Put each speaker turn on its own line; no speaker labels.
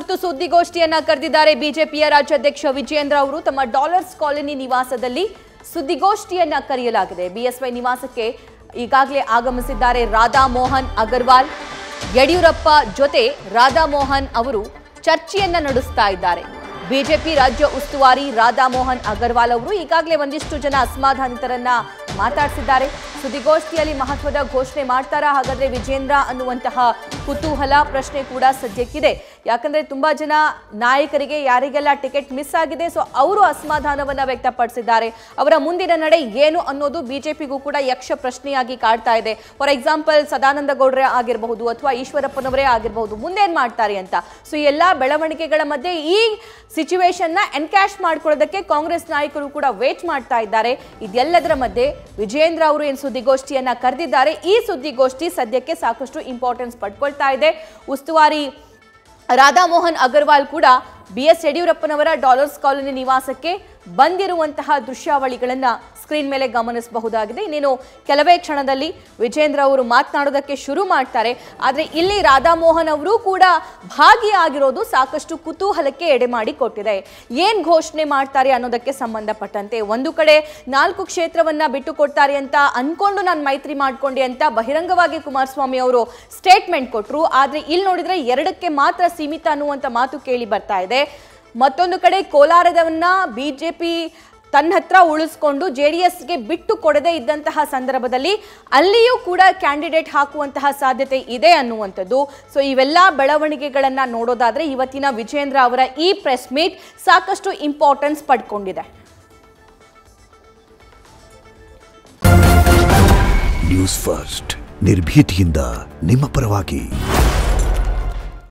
ತುರ್ತು ಸುದ್ದಿಗೋಷ್ಠಿಯನ್ನ ಕರೆದಿದ್ದಾರೆ ಬಿಜೆಪಿಯ ರಾಜ್ಯಾಧ್ಯಕ್ಷ ವಿಜಯೇಂದ್ರ ಅವರು ತಮ್ಮ ಡಾಲರ್ಸ್ ಕಾಲೋನಿ ನಿವಾಸದಲ್ಲಿ ಸುದ್ದಿಗೋಷ್ಠಿಯನ್ನ ಕರೆಯಲಾಗಿದೆ ಬಿಎಸ್ವೈ ನಿವಾಸಕ್ಕೆ ಈಗಾಗಲೇ ಆಗಮಿಸಿದ್ದಾರೆ ರಾಧಾ ಮೋಹನ್ ಅಗರ್ವಾಲ್ ಯಡಿಯೂರಪ್ಪ ಜೊತೆ ರಾಧಾ ಮೋಹನ್ ಅವರು ಚರ್ಚೆಯನ್ನ ನಡೆಸ್ತಾ ಇದ್ದಾರೆ ಬಿಜೆಪಿ ರಾಜ್ಯ ಉಸ್ತುವಾರಿ ರಾಧಾ ಮೋಹನ್ ಅಗರ್ವಾಲ್ ಅವರು ಈಗಾಗಲೇ ಒಂದಿಷ್ಟು ಜನ ಅಸಮಾಧಾನಿತರನ್ನ ಮಾತಾಡಿಸಿದ್ದಾರೆ ಸುದ್ದಿಗೋಷ್ಠಿಯಲ್ಲಿ ಮಹತ್ವದ ಘೋಷಣೆ ಮಾಡ್ತಾರಾ ಹಾಗಾದ್ರೆ ವಿಜೇಂದ್ರ ಅನ್ನುವಂತಹ ಕುತೂಹಲ ಪ್ರಶ್ನೆ ಕೂಡ ಸದ್ಯಕ್ಕಿದೆ ಯಾಕಂದ್ರೆ ತುಂಬಾ ಜನ ನಾಯಕರಿಗೆ ಯಾರಿಗೆಲ್ಲ ಟಿಕೆಟ್ ಮಿಸ್ ಆಗಿದೆ ಸೊ ಅವರು ಅಸಮಾಧಾನವನ್ನ ವ್ಯಕ್ತಪಡಿಸಿದ್ದಾರೆ ಅವರ ಮುಂದಿನ ನಡೆ ಏನು ಅನ್ನೋದು ಬಿಜೆಪಿಗೂ ಕೂಡ ಯಕ್ಷ ಪ್ರಶ್ನೆಯಾಗಿ ಕಾಡ್ತಾ ಇದೆ ಫಾರ್ ಎಕ್ಸಾಂಪಲ್ ಸದಾನಂದ ಗೌಡ್ರೆ ಆಗಿರಬಹುದು ಅಥವಾ ಈಶ್ವರಪ್ಪನವರೇ ಆಗಿರಬಹುದು ಮುಂದೇನ್ ಮಾಡ್ತಾರೆ ಅಂತ ಸೊ ಈ ಎಲ್ಲಾ ಬೆಳವಣಿಗೆಗಳ ಮಧ್ಯೆ ಈ ಸಿಚುವೇಶನ್ ನ ಎನ್ಕ್ಯಾಶ್ ಮಾಡ್ಕೊಳ್ಳೋದಕ್ಕೆ ಕಾಂಗ್ರೆಸ್ ನಾಯಕರು ಕೂಡ ವೇಟ್ ಮಾಡ್ತಾ ಇದ್ದಾರೆ ಇದೆಲ್ಲದರ ಮಧ್ಯೆ ವಿಜೇಂದ್ರ ಅವರು ಏನು ಸುದ್ದಿಗೋಷ್ಠಿಯನ್ನ ಕರೆದಿದ್ದಾರೆ ಈ ಸುದ್ದಿಗೋಷ್ಠಿ ಸದ್ಯಕ್ಕೆ ಸಾಕಷ್ಟು ಇಂಪಾರ್ಟೆನ್ಸ್ ಪಡ್ಕೊಳ್ತಾ ಇದೆ ಉಸ್ತುವಾರಿ ರಾಧಾ ಮೋಹನ್ ಅಗರ್ವಾಲ್ ಕೂಡ ಬಿ ಎಸ್ ಯಡಿಯೂರಪ್ಪನವರ ಡಾಲರ್ಸ್ ಕಾಲೋನಿ ನಿವಾಸಕ್ಕೆ ಬಂದಿರುವಂತಹ ದೃಶ್ಯಾವಳಿಗಳನ್ನ ಸ್ಕ್ರೀನ್ ಮೇಲೆ ಗಮನಿಸಬಹುದಾಗಿದೆ ಇನ್ನೇನು ಕೆಲವೇ ಕ್ಷಣದಲ್ಲಿ ವಿಜೇಂದ್ರ ಅವರು ಮಾತನಾಡೋದಕ್ಕೆ ಶುರು ಮಾಡ್ತಾರೆ ಆದರೆ ಇಲ್ಲಿ ರಾಧಾ ಮೋಹನ್ ಅವರು ಕೂಡ ಭಾಗಿಯಾಗಿರೋದು ಸಾಕಷ್ಟು ಕುತೂಹಲಕ್ಕೆ ಎಡೆ ಮಾಡಿ ಕೊಟ್ಟಿದೆ ಏನ್ ಘೋಷಣೆ ಮಾಡ್ತಾರೆ ಅನ್ನೋದಕ್ಕೆ ಸಂಬಂಧಪಟ್ಟಂತೆ ಒಂದು ಕಡೆ ನಾಲ್ಕು ಕ್ಷೇತ್ರವನ್ನ ಬಿಟ್ಟು ಕೊಡ್ತಾರೆ ಅಂತ ಅನ್ಕೊಂಡು ನಾನು ಮೈತ್ರಿ ಮಾಡ್ಕೊಂಡೆ ಅಂತ ಬಹಿರಂಗವಾಗಿ ಕುಮಾರಸ್ವಾಮಿ ಅವರು ಸ್ಟೇಟ್ಮೆಂಟ್ ಕೊಟ್ಟರು ಆದ್ರೆ ಇಲ್ಲಿ ನೋಡಿದ್ರೆ ಎರಡಕ್ಕೆ ಮಾತ್ರ ಸೀಮಿತ ಅನ್ನುವಂತ ಮಾತು ಕೇಳಿ ಬರ್ತಾ ಇದೆ ಮತ್ತೊಂದು ಕಡೆ ಕೋಲಾರದವನ್ನ ಬಿಜೆಪಿ ತನ್ನ ಹತ್ರ ಉಳಿಸ್ಕೊಂಡು ಜೆ ಡಿ ಎಸ್ಗೆ ಬಿಟ್ಟು ಕೊಡದೇ ಇದ್ದಂತಹ ಸಂದರ್ಭದಲ್ಲಿ ಅಲ್ಲಿಯೂ ಕೂಡ ಕ್ಯಾಂಡಿಡೇಟ್ ಹಾಕುವಂತಹ ಸಾಧ್ಯತೆ ಇದೆ ಅನ್ನುವಂಥದ್ದು ಸೊ ಇವೆಲ್ಲ ಬೆಳವಣಿಗೆಗಳನ್ನ ನೋಡೋದಾದ್ರೆ ಇವತ್ತಿನ ವಿಜೇಂದ್ರ ಅವರ ಈ ಪ್ರೆಸ್ ಮೀಟ್ ಸಾಕಷ್ಟು ಇಂಪಾರ್ಟೆನ್ಸ್ ಪಡ್ಕೊಂಡಿದೆ
ನ್ಯೂಸ್ ಫಸ್ಟ್ ನಿರ್ಭೀತಿಯಿಂದ ನಿಮ್ಮ ಪರವಾಗಿ